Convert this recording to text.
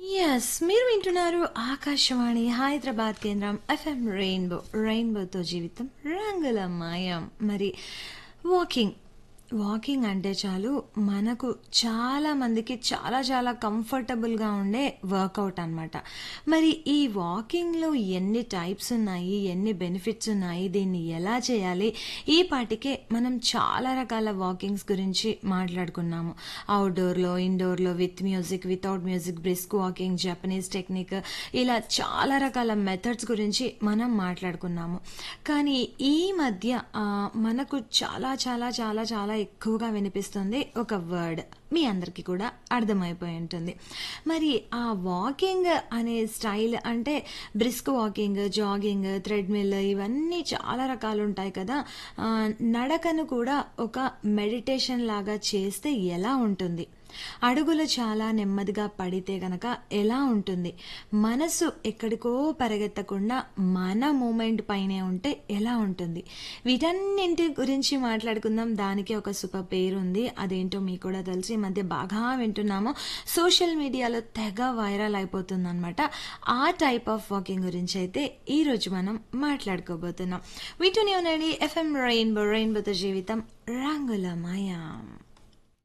yes మీరు వింటున్నారు ఆకాశవాణి హైదరాబాద్ కేంద్రం ఎఫ్ఎం రెయిన్బో రెయిన్బోతో జీవితం రంగుల మాయం మరి వాకింగ్ వాకింగ్ అంటే చాలు మనకు చాలా మందికి చాలా చాలా కంఫర్టబుల్గా ఉండే వర్కౌట్ అనమాట మరి ఈ వాకింగ్లో ఎన్ని టైప్స్ ఉన్నాయి ఎన్ని బెనిఫిట్స్ ఉన్నాయి దీన్ని ఎలా చేయాలి ఈ పాటికే మనం చాలా రకాల వాకింగ్స్ గురించి మాట్లాడుకున్నాము అవుట్డోర్లో ఇండోర్లో with music without music brisk walking Japanese technique ఇలా చాలా రకాల మెథడ్స్ గురించి మనం మాట్లాడుకున్నాము కానీ ఈ మధ్య ఆ, మనకు చాలా చాలా చాలా చాలా ఎక్కువగా వినిపిస్తుంది ఒక వర్డ్ మీ అందరికీ కూడా అర్థమైపోయి ఉంటుంది మరి ఆ వాకింగ్ అనే స్టైల్ అంటే బ్రిస్క్ వాకింగ్ జాగింగ్ థ్రెడ్మిల్ ఇవన్నీ చాలా రకాలు ఉంటాయి కదా ఆ, నడకను కూడా ఒక మెడిటేషన్ లాగా చేస్తే ఎలా ఉంటుంది అడుగులు చాలా నెమ్మదిగా పడితే గనక ఎలా ఉంటుంది మనసు ఎక్కడికో పరిగెత్తకుండా మన మూమెంట్ పైనే ఉంటే ఎలా ఉంటుంది వీటన్నింటి గురించి మాట్లాడుకుందాం దానికి ఒక సూపర్ పేరు ఉంది అదేంటో మీకు కూడా తెలిసి ఈ మధ్య బాగా వింటున్నాము సోషల్ మీడియాలో తెగ వైరల్ అయిపోతుంది అనమాట ఆ టైప్ ఆఫ్ వాకింగ్ గురించి అయితే ఈ రోజు మనం మాట్లాడుకోబోతున్నాం వింటూనే ఉండండి ఎఫ్ఎం రెయిన్బో రెయిన్బోతో జీవితం రంగుల మాయం